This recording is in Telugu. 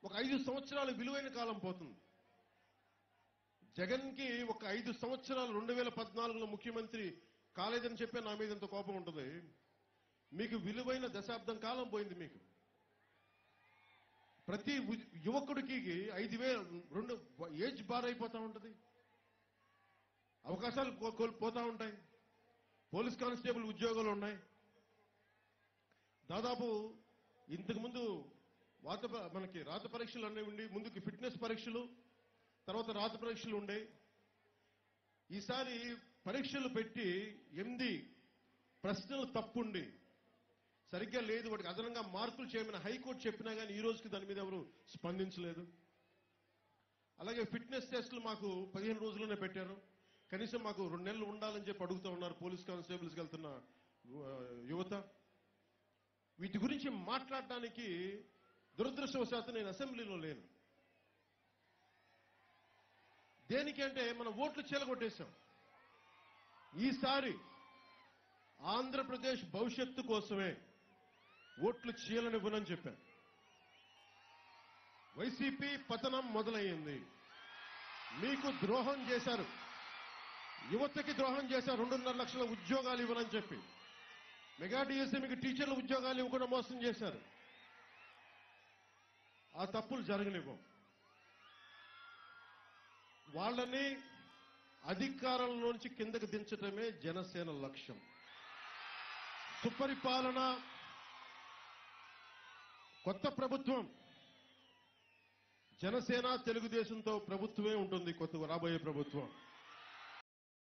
ఒక ఐదు సంవత్సరాలు విలువైన కాలం పోతుంది జగన్ కి ఒక ఐదు సంవత్సరాలు రెండు వేల పద్నాలుగులో ముఖ్యమంత్రి కాలేదని చెప్పే నా మీద ఇంత కోపం ఉంటుంది మీకు విలువైన దశాబ్దం కాలం పోయింది మీకు ప్రతి ఉ- యువకుడికి ఐదు వేల రెండు ఏజ్ బార్ అయిపోతా ఉంటుంది అవకాశాలు కో- కోల్- పోతా ఉంటాయి పోలీస్ కానిస్టేబుల్ ఉద్యోగాలు ఉన్నాయి దాదాపు ఇంతకు ముందు వాత ప- మనకి రాత పరీక్షలు అన్నీ ఉండి ముందుకి ఫిట్నెస్ పరీక్షలు తర్వాత రాత పరీక్షలు ఉండే ఈసారి పరీక్షలు పెట్టి ఎనిమిది ప్రశ్నలు తప్పుండి సరిగ్గా లేదు వాటికి అదనంగా మార్కులు చేయమని హైకోర్టు చెప్పినా కానీ ఈ రోజుకి దాని మీద ఎవరు స్పందించలేదు అలాగే ఫిట్నెస్ టెస్టులు మాకు పదిహేను రోజుల్లోనే పెట్టారు కనీసం మాకు రెండు నెలలు ఉండాలని చెప్పి అడుగుతూ ఉన్నారు పోలీస్ కానిస్టేబుల్స్కి వెళ్తున్న ఆ, యువత వీటి గురించి మాట్లాడడానికి దురదృష్టవశాత్తు నేను అసెంబ్లీలో లేను దేనికంటే మన ఓట్లు చీలగొట్టేశాం ఈసారి ఆంధ్రప్రదేశ్ భవిష్యత్తు కోసమే ఓట్లు చీలనివ్వనని చెప్పాను వైసీపీ పతనం మొదలయ్యింది మీకు ద్రోహం చేశారు యువతకి ద్రోహం చేశారు రెండున్నర లక్షల ఉద్యోగాలు ఇవ్వనని చెప్పి మెగా డిఎస్సీ మీకు టీచర్ల ఉద్యోగాలు ఇవ్వకుండా మోసం చేశారు ఆ తప్పులు జరగనివ్వం వాళ్ళని అధికారంలోంచి కిందకి దించటమే జనసేన లక్ష్యం సుపరిపాలన కొత్త ప్రభుత్వం జనసేన తెలుగుదేశంతో ప్రభుత్వమే ఉంటుంది కొత్త రాబోయే ప్రభుత్వం